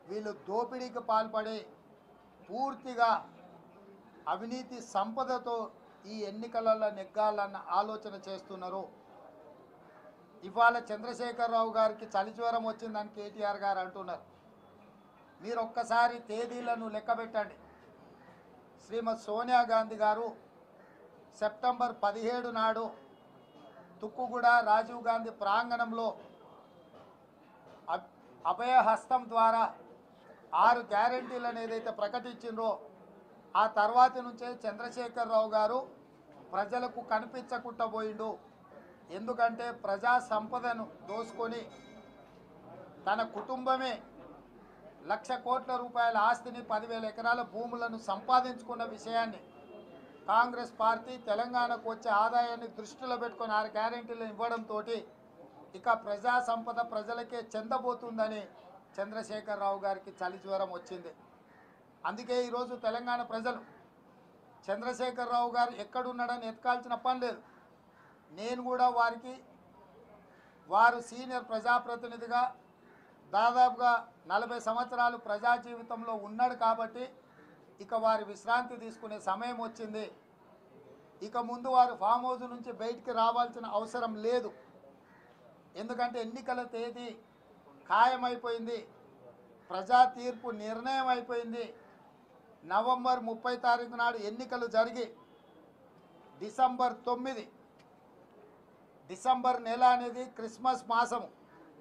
వీళ్ళు దోపిడీకి పాల్పడి పూర్తిగా అవినీతి సంపదతో ఈ ఎన్నికలలో నెగ్గాలన్న ఆలోచన చేస్తున్నారు ఇవాళ చంద్రశేఖరరావు గారికి చలిజ్వరం వచ్చిందని కేటీఆర్ గారు అంటున్నారు మీరు ఒక్కసారి తేదీలను లెక్క పెట్టండి శ్రీమతి సోనియా గాంధీ గారు సెప్టెంబర్ పదిహేడు నాడు తుక్కుగూడ రాజీవ్ గాంధీ ప్రాంగణంలో అబ్- అభయహస్తం ద్వారా ఆరు గ్యారంటీలను ఏదైతే ప్రకటించిండ్రో ఆ తర్వాతి నుంచే చంద్రశేఖరరావు గారు ప్రజలకు కనిపించకుండా పోయిండు ఎందుకంటే ప్రజా సంపదను దోసుకొని తన కుటుంబమే లక్ష కోట్ల రూపాయల ఆస్తిని పదివేల ఎకరాల భూములను సంపాదించుకున్న విషయాన్ని కాంగ్రెస్ పార్టీ తెలంగాణకు వచ్చే ఆదాయాన్ని దృష్టిలో పెట్టుకొని ఆరు గ్యారెంటీలను ఇవ్వడంతో ఇక ప్రజా సంపద ప్రజలకే చెందబోతుందని చంద్రశేఖరరావు గారికి చలి జ్వరం వచ్చింది అందుకే ఈరోజు తెలంగాణ ప్రజలు చంద్రశేఖరరావు గారు ఎక్కడున్నాడని ఎత్కాల్సిన పని లేదు నేను కూడా వారికి వారు సీనియర్ ప్రజాప్రతినిధిగా దాదాపుగా నలభై సంవత్సరాలు ప్రజా జీవితంలో ఉన్నాడు కాబట్టి ఇక వారి విశ్రాంతి తీసుకునే సమయం వచ్చింది ఇక ముందు వారు ఫామ్ హౌస్ నుంచి బయటికి రావాల్సిన అవసరం లేదు ఎందుకంటే ఎన్నికల తేదీ ఖాయమైపోయింది ప్రజా తీర్పు నిర్ణయం అయిపోయింది నవంబర్ ముప్పై తారీఖు నాడు ఎన్నికలు జరిగి డిసెంబర్ తొమ్మిది డిసెంబర్ నెల అనేది క్రిస్మస్ మాసము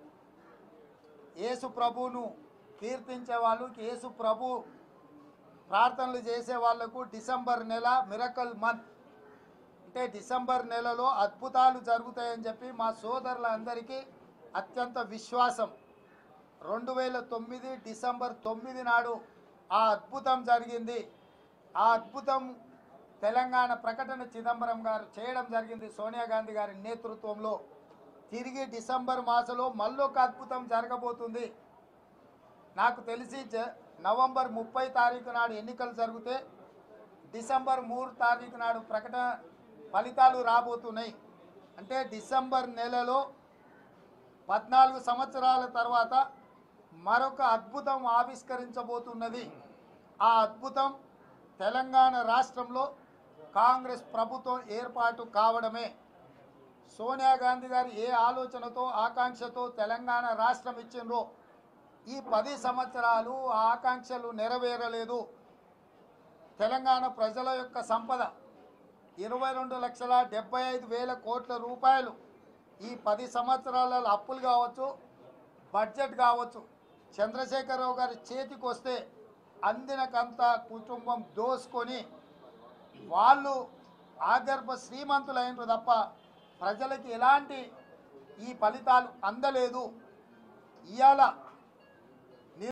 యేసు ప్రభువును కీర్తించే వాళ్ళు యేసు ప్రభు ప్రార్థనలు చేసే వాళ్లకు డిసెంబర్ నెల మిరకల్ మంత్ అంటే డిసెంబర్ నెలలో అద్భుతాలు జరుగుతాయని చెప్పి మా సోదరులందరికీ అత్యంత విశ్వాసం రెండు వేల తొమ్మిది డిసెంబర్ తొమ్మిది నాడు ఆ అద్భుతం జరిగింది ఆ అద్భుతం తెలంగాణ ప్రకటన చిదంబరం గారు చేయడం జరిగింది సోనియా గాంధీ గారి నేతృత్వంలో తిరిగి డిసెంబర్ మాసంలో మళ్ళొక అద్భుతం జరగబోతుంది నాకు తెలిసి జ- నవంబర్ ముప్పై తారీఖు నాడు ఎన్నికలు జరిగితే డిసెంబర్ మూడు తారీఖు నాడు ప్రకటన ఫలితాలు రాబోతున్నాయి అంటే డిసెంబర్ నెలలో పద్నాలుగు సంవత్సరాల తర్వాత మరొక అద్భుతం ఆవిష్కరించబోతున్నది ఆ అద్భుతం తెలంగాణ రాష్ట్రంలో కాంగ్రెస్ ప్రభుత్వం ఏర్పాటు కావడమే సోనియా గాంధీ గారు ఏ ఆలోచనతో ఆకాంక్షతో తెలంగాణ రాష్ట్రం ఇచ్చిండ్రో ఈ పది సంవత్సరాలు ఆ ఆకాంక్షలు నెరవేరలేదు తెలంగాణ ప్రజల యొక్క సంపద ఇరవై రెండు లక్షల డెబ్బై ఐదు వేల కోట్ల రూపాయలు ఈ పది సంవత్సరాలలో అప్పులు కావచ్చు బడ్జెట్ కావచ్చు చంద్రశేఖరరావు గారి చేతికి వస్తే అందినకంత కుటుంబం దోసుకొని వాళ్ళు ఆగర్భ శ్రీమంతులైనరు తప్ప ప్రజలకి ఎలాంటి ఈ ఫలితాలు అందలేదు ఇవాళ